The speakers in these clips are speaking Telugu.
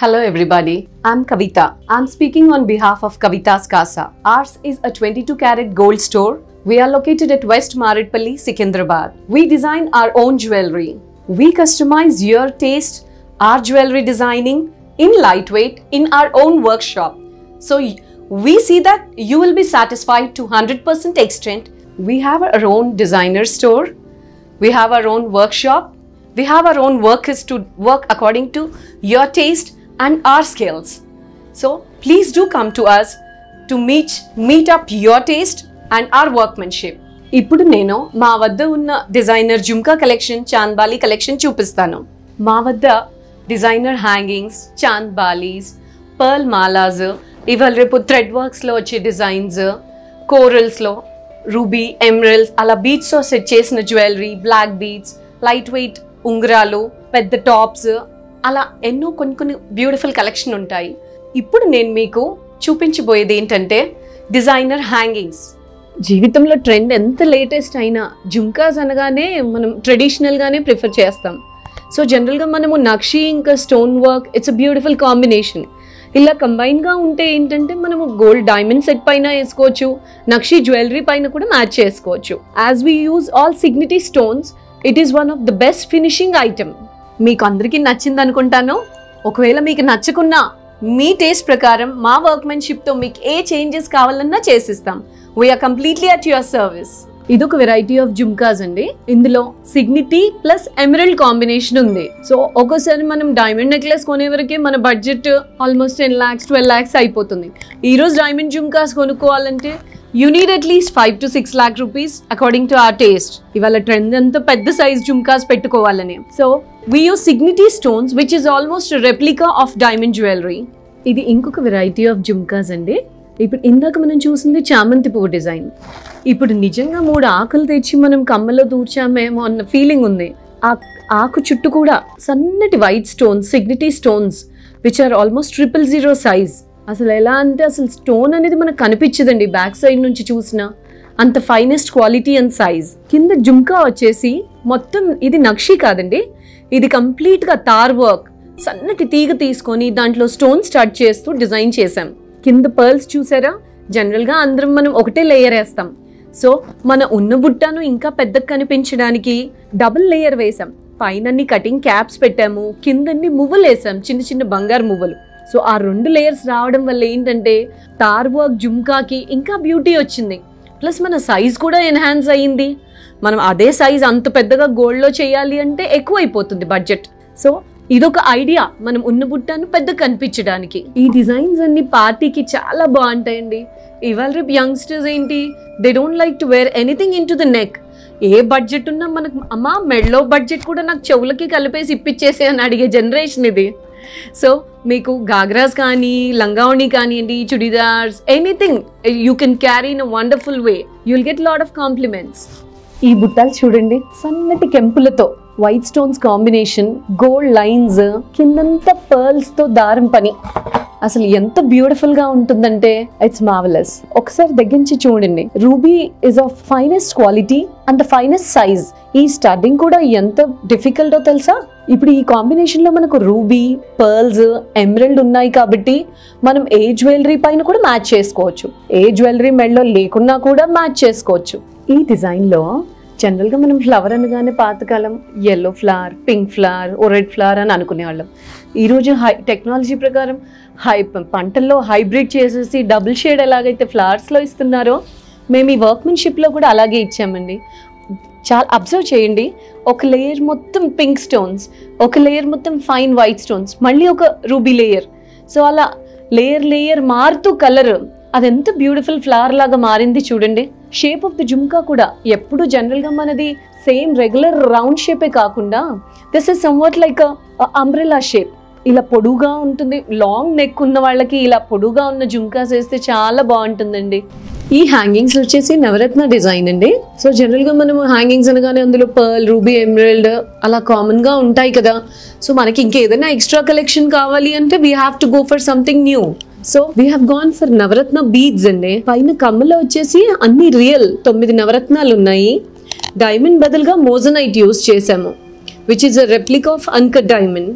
Hello, everybody. I'm Kavita. I'm speaking on behalf of Kavita's Casa. Ours is a 22 carat gold store. We are located at West Maridpalli, Secunderabad. We design our own jewelry. We customize your taste, our jewelry designing in lightweight in our own workshop. So y- we see that you will be satisfied to 100% extent. We have our own designer store. We have our own workshop. We have our own workers to work according to your taste and our skills. So please do come to us to meet meet up your taste and our workmanship. ఇప్పుడు నేను మా వద్ద ఉన్న designer jhumka collection chandbali collection చూపిస్తాను మా వద్ద designer hangings chandbalis pearl malas ఇవాళ రేపు థ్రెడ్ వర్క్స్లో వచ్చే డిజైన్స్ కోరల్స్లో రూబీ ఎమరల్స్ అలా బీట్స్తో సెట్ చేసిన jewellery black beads light weight ఉంగరాలు పెద్ద టాప్స్ అలా ఎన్నో కొన్ని కొన్ని బ్యూటిఫుల్ కలెక్షన్ ఉంటాయి ఇప్పుడు నేను మీకు చూపించబోయేది ఏంటంటే డిజైనర్ హ్యాంగింగ్స్ జీవితంలో ట్రెండ్ ఎంత లేటెస్ట్ అయినా జుంకాస్ అనగానే మనం ట్రెడిషనల్గానే ప్రిఫర్ చేస్తాం సో జనరల్గా మనము నక్షి ఇంకా stone work it's a beautiful combination ఇలా కంబైన్గా ఉంటే ఏంటంటే మనము గోల్డ్ డైమండ్ సెట్ పైన వేసుకోవచ్చు నక్షి జ్యువెలరీ పైన కూడా మ్యాచ్ చేసుకోవచ్చు as we use all signity stones it is one of the best finishing item మీకు అందరికీ నచ్చింది అనుకుంటాను ఒకవేళ మీకు నచ్చకున్నా మీ టేస్ట్ ప్రకారం మా వర్క్మెన్షిప్తో మీకు ఏ చేంజెస్ కావాలన్నా చేసిస్తాం we are completely at your service ఇదొక వెరైటీ ఆఫ్ జుమ్కాస్ అండి ఇందులో సిగ్నిటీ ప్లస్ ఎమరల్డ్ కాంబినేషన్ ఉంది సో ఒక్కోసారి మనం డైమండ్ నెక్లెస్ కొనే వరకే మన budget almost ten lakhs twelve lakhs అయిపోతుంది ఈ రోజు డైమండ్ జుమ్కాస్ కొనుక్కోవాలంటే you need atleast five to six lakh rupees according to our taste ఇవాళ ట్రెండ్ అంతా పెద్ద సైజ్ జుమ్కాస్ పెట్టుకోవాలని so we use signity stones which is almost replica of diamond jewellery ఇది ఇంకొక వెరైటీ ఆఫ్ జుమ్కాస్ అండి ఇప్పుడు ఇందాక మనం చూసింది చామంతి పువ్వు డిజైన్ ఇప్పుడు నిజంగా మూడు ఆకులు తెచ్చి మనం కమ్మలో దూర్చామేమో అన్న ఫీలింగ్ ఉంది ఆ ఆకు చుట్టూ కూడా సన్నటి white stones signity stones which are almost triple zero size అసలు ఎలా అంటే అసలు స్టోన్ అనేది మనకు కనిపించదండి బ్యాక్ సైడ్ నుంచి చూసినా అంత ఫైనెస్ట్ క్వాలిటీ అండ్ సైజ్ కింద జుమ్కా వచ్చేసి మొత్తం ఇది నక్షి కాదండి ఇది కంప్లీట్గా తార్ వర్క్ సన్నటి తీగ తీసుకొని దాంట్లో స్టోన్ స్టార్ట్ చేస్తూ డిజైన్ చేసాం కింద పర్ల్స్ చూసారా జనరల్గా అందరం మనం ఒకటే లేయర్ వేస్తాం సో మన ఉన్న బుట్టను ఇంకా పెద్దగా కనిపించడానికి డబుల్ లేయర్ వేసాం పైనన్ని కటింగ్ క్యాప్స్ పెట్టాము కిందన్ని మువ్వలు వేసాం చిన్న చిన్న బంగారు మువ్వలు సో ఆ రెండు లేయర్స్ రావడం వల్ల ఏంటంటే తార్ వర్క్ జుమ్కాకి ఇంకా బ్యూటీ వచ్చింది ప్లస్ మన సైజ్ కూడా ఎన్హాన్స్ అయ్యింది మనం అదే సైజ్ అంత పెద్దగా గోల్డ్లో చేయాలి అంటే ఎక్కువ అయిపోతుంది బడ్జెట్ సో ఇదొక ఐడియా మనం ఉన్న బుట్టను పెద్ద కనిపించడానికి ఈ డిజైన్స్ అన్ని పార్టీకి చాలా బాగుంటాయండి ఇవాళ రేపు యంగ్స్టర్స్ ఏంటి they don't like to wear anything into the neck ఏ బడ్జెట్ ఉన్నా మనకు అమ్మా మెడలో బడ్జెట్ కూడా నాకు చెవులకి కలిపేసి ఇప్పించేసే అని అడిగే జనరేషన్ ఇది సో మీకు గాగ్రాస్ కానీ లంగావణి కానివ్వండి churidars anything you can carry in a wonderful way you will get lot of compliments ఈ బుట్టాలు చూడండి సన్నటి కెంపులతో white stones combination gold lines కిందంతా పర్ల్స్ తో దారం పని అసలు ఎంత బ్యూటిఫుల్ గా ఉంటుందంటే ఇట్స్ మార్వలస్ ఒకసారి దగ్గర నుంచి చూడండి ruby is of finest quality and the finest size ఈ స్టడ్డింగ్ కూడా ఎంత డిఫికల్టో తెలుసా ఇప్పుడు ఈ కాంబినేషన్ లో మనకు రూబీ పర్ల్స్ ఎమరల్డ్ ఉన్నాయి కాబట్టి మనం ఏ జ్యువెలరీ పైన కూడా మ్యాచ్ చేసుకోవచ్చు ఏ జ్యువెలరీ మెడలో లేకున్నా కూడా మ్యాచ్ చేసుకోవచ్చు ఈ డిజైన్ లో జనరల్ గా మనం ఫ్లవర్ అనగానే పాతకాలం ఎల్లో ఫ్లవర్ పింక్ ఫ్లవర్ ఓ రెడ్ ఫ్లవర్ అని అనుకునేవాళ్ళం ఈరోజు హై టెక్నాలజీ ప్రకారం హై పంటల్లో హైబ్రిడ్ చేసేసి డబుల్ షేడ్ ఎలాగైతే ఫ్లవర్స్లో ఇస్తున్నారో మేము ఈ వర్క్మెన్షిప్లో కూడా అలాగే ఇచ్చామండి చాలా అబ్జర్వ్ చేయండి ఒక లేయర్ మొత్తం పింక్ స్టోన్స్ ఒక లేయర్ మొత్తం ఫైన్ వైట్ స్టోన్స్ మళ్ళీ ఒక రూబీ లేయర్ సో అలా లేయర్ లేయర్ మారుతూ కలర్ అది ఎంత బ్యూటిఫుల్ ఫ్లవర్ లాగా మారింది చూడండి షేప్ ఆఫ్ ది జుమ్కా కూడా ఎప్పుడు జనరల్గా మనది సేమ్ రెగ్యులర్ రౌండ్ షేపే కాకుండా this is somewhat like umbrella shape ఇలా పొడుగా ఉంటుంది లాంగ్ నెక్ ఉన్న వాళ్ళకి ఇలా పొడుగా ఉన్న జుమ్కాస్ వేస్తే చాలా బాగుంటుందండి ఈ హ్యాంగింగ్స్ వచ్చేసి నవరత్న డిజైన్ అండి సో జనరల్గా మనం హ్యాంగింగ్స్ అనగానే అందులో పర్ల్ రూబీ ఎమరల్డ్ అలా కామన్గా ఉంటాయి కదా సో మనకి ఇంకేదైనా ఎక్స్ట్రా కలెక్షన్ కావాలి అంటే we have to go for something new so we have gone for navratna beads అండి పైన కమ్మలో వచ్చేసి అన్ని రియల్ తొమ్మిది నవరత్నాలు ఉన్నాయి డైమండ్ బదులుగా మోజనైట్ యూస్ చేసాము which is a replica of uncut diamond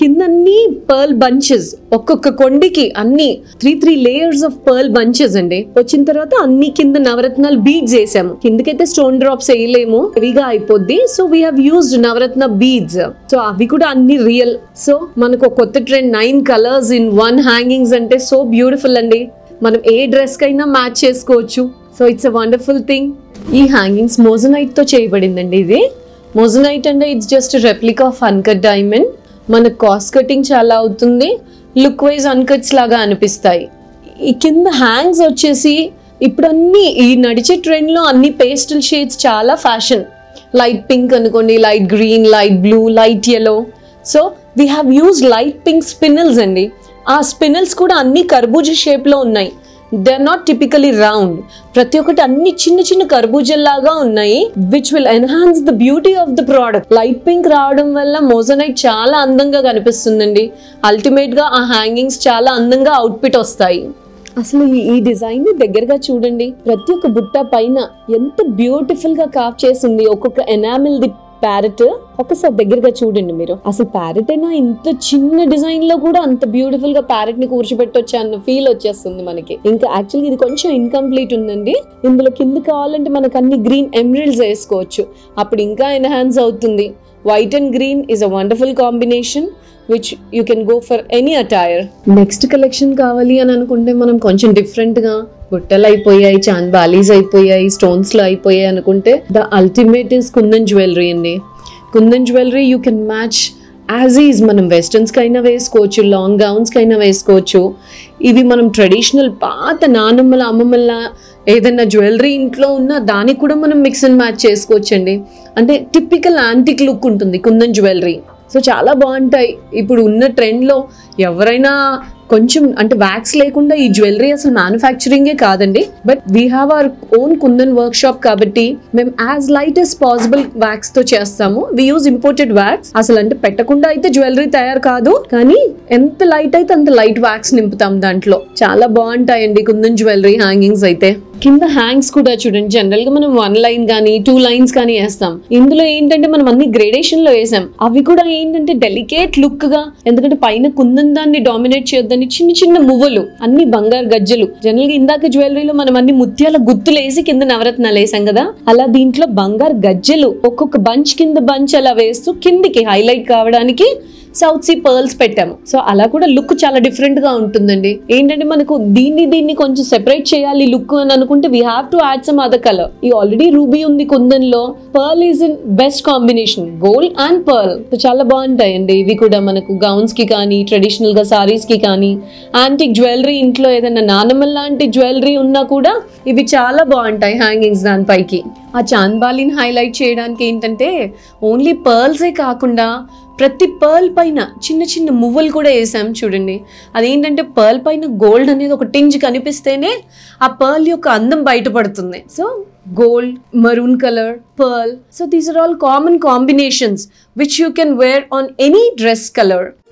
కింద అన్ని పర్ల్ బంచెస్ ఒక్కొక్క కొండికి అన్ని three three layers of pearl bunches అండి వచ్చిన తర్వాత అన్ని కింద నవరత్నాలు బీడ్స్ వేసాము కిందకైతే స్టోన్ డ్రాప్స్ వేయలేము హెవీగా అయిపోద్ది so we have used navratna beads so అవి కూడా అన్ని రియల్ సో మనకు ఒక కొత్త trend nine colours in one hangings అంటే సో బ్యూటిఫుల్ అండి మనం ఏ డ్రెస్ కైనా మ్యాచ్ చేసుకోవచ్చు so it's a wonderful thing ఈ హ్యాంగింగ్స్ మోజనైట్ తో చేయబడిందండి ఇది మోజనైట్ అంటే it's just replica of uncut diamond మన కాస్ట్ కటింగ్ చాలా అవుతుంది లుక్ వైజ్ అన్కట్స్ లాగా అనిపిస్తాయి ఈ కింద హ్యాంగ్స్ వచ్చేసి ఇప్పుడు అన్ని ఈ నడిచే ట్రెండ్లో అన్ని పేస్టల్ షేడ్స్ చాలా ఫ్యాషన్ లైట్ పింక్ అనుకోండి light green light blue light yellow so we have use light pink spinels అండి ఆ స్పినల్స్ కూడా అన్ని కర్బూజ షేప్లో ఉన్నాయి they are not typically round ప్రతి ఒక్కటి అన్ని చిన్న చిన్న కర్బూజల్లాగా ఉన్నాయి which will enhance the beauty of the product light pink రావడం వల్ల మోజనైట్ చాలా అందంగా కనిపిస్తుందండి అల్టిమేట్ గా ఆ హ్యాంగింగ్స్ చాలా అందంగా అవుట్ఫిట్ వస్తాయి అసలు ఈ- ఈ డిజైన్ ని దగ్గరగా చూడండి ప్రతి ఒక్క బుట్ట పైన ఎంత బ్యూటిఫుల్ గా కాప్ చేసింది ఒక్కొక్క ఎనామిల్ ది ప్యారెట్ ఒకసారి దగ్గరగా చూడండి మీరు అసలు ప్యారెట్ అయినా ఇంత చిన్న డిజైన్ లో కూడా అంత బ్యూటిఫుల్ గా ప్యారెట్ ని కూర్చోబెట్టొచ్చు అన్న ఫీల్ వచ్చేస్తుంది మనకి ఇంకా యాక్చువల్గా ఇది కొంచెం ఇన్కంప్లీట్ ఉందండి ఇందులో కింద కావాలంటే మనకు అన్ని గ్రీన్ ఎమరల్డ్స్ వేసుకోవచ్చు అప్పుడు ఇంకా ఎన్హాన్స్ అవుతుంది white and green is a wonderful combination which you can go for any attire next collection కావాలి అని అనుకుంటే మనం కొంచెం డిఫరెంట్ గా బుట్టలు అయిపోయాయి చాన్ బాలీస్ అయిపోయాయి స్టోన్స్ లో అయిపోయాయి అనుకుంటే the ultimate is kundan jewellery అండి kundan jewellery you can match as is మనం వెస్టర్న్స్కి అయినా వేసుకోవచ్చు లాంగ్ గౌన్స్కి అయినా వేసుకోవచ్చు ఇవి మనం ట్రెడిషనల్ పాత నానమ్మల అమ్మమ్మల ఏదైనా జ్యువెలరీ ఇంట్లో ఉన్నా దానికి కూడా మనం మిక్స్ అండ్ మ్యాచ్ చేసుకోవచ్చండి అంటే టిపికల్ యాంటిక్ లుక్ ఉంటుంది కుందన్ జ్యువెలరీ సో చాలా బాగుంటాయి ఇప్పుడు ఉన్న ట్రెండ్లో ఎవరైనా కొంచెం అంటే వ్యాక్స్ లేకుండా ఈ జ్యువెలరీ అసలు మ్యానుఫ్యాక్చరింగే కాదండి but we have our own kundan workshop కాబట్టి మేము as light as possible wax తో చేస్తాము వి యూజ్ ఇంపోర్టెడ్ వ్యాక్స్ అసలు అంటే పెట్టకుండా అయితే జ్యువెలరీ తయారు కాదు కానీ ఎంత లైట్ అయితే అంత లైట్ వ్యాక్స్ నింపుతాం దాంట్లో చాలా బాగుంటాయండి కుందన్ జ్యువెలరీ హ్యాంగింగ్స్ అయితే కింద హ్యాంగ్స్ కూడా చూడండి జనరల్ గా మనం వన్ లైన్ కానీ టూ లైన్స్ కానీ వేస్తాం ఇందులో ఏంటంటే మనం అన్ని గ్రేడేషన్ లో వేసాం అవి కూడా ఏంటంటే డెలికేట్ లుక్ గా ఎందుకంటే పైన కుందన్ దాన్ని డామినేట్ చేయొద్దని చిన్న చిన్న మువ్వలు అన్ని బంగారు గజ్జలు జనరల్ గా ఇందాక జ్యువెలరీలో మనం అన్ని ముత్యాల గుత్తులు వేసి కింద నవరత్నాలు వేసాం కదా అలా దీంట్లో బంగారు గజ్జలు ఒక్కొక్క బంచ్ కింద బంచ్ అలా వేస్తూ కిందికి హైలైట్ కావడానికి సౌత్ సీ పర్ల్స్ పెట్టాము సో అలా కూడా లుక్ చాలా డిఫరెంట్ గా ఉంటుందండి ఏంటంటే మనకు దీన్ని దీన్ని కొంచెం సెపరేట్ చేయాలి లుక్ అని అనుకుంటే we have to add some other colour ఈ ఆల్రెడీ రూబీ ఉంది కుందన్ లో pearl is in best combination gold and pearl so చాలా బాగుంటాయండి ఇవి కూడా మనకు గౌన్స్ కి కానీ ట్రెడిషనల్ గా సారీస్ కి కానీ యాంటిక్ జ్యువెలరీ ఇంట్లో ఏదైనా నానమ్మల లాంటి జ్యువెలరీ ఉన్నా కూడా ఇవి చాలా బాగుంటాయి హ్యాంగింగ్స్ దానిపైకి ఆ చాంద్బాలిని హైలైట్ చేయడానికి ఏంటంటే ఓన్లీ పర్ల్సే కాకుండా ప్రతి పర్ల్ పైన చిన్న చిన్న మువ్వలు కూడా వేసాం చూడండి అదేంటంటే పర్ల్ పైన గోల్డ్ అనేది ఒక టింజ్ కనిపిస్తేనే ఆ పర్ల్ యొక్క అందం బయటపడుతుంది so gold maroon colour pearl so these are all common combinations which you can wear on any dress colour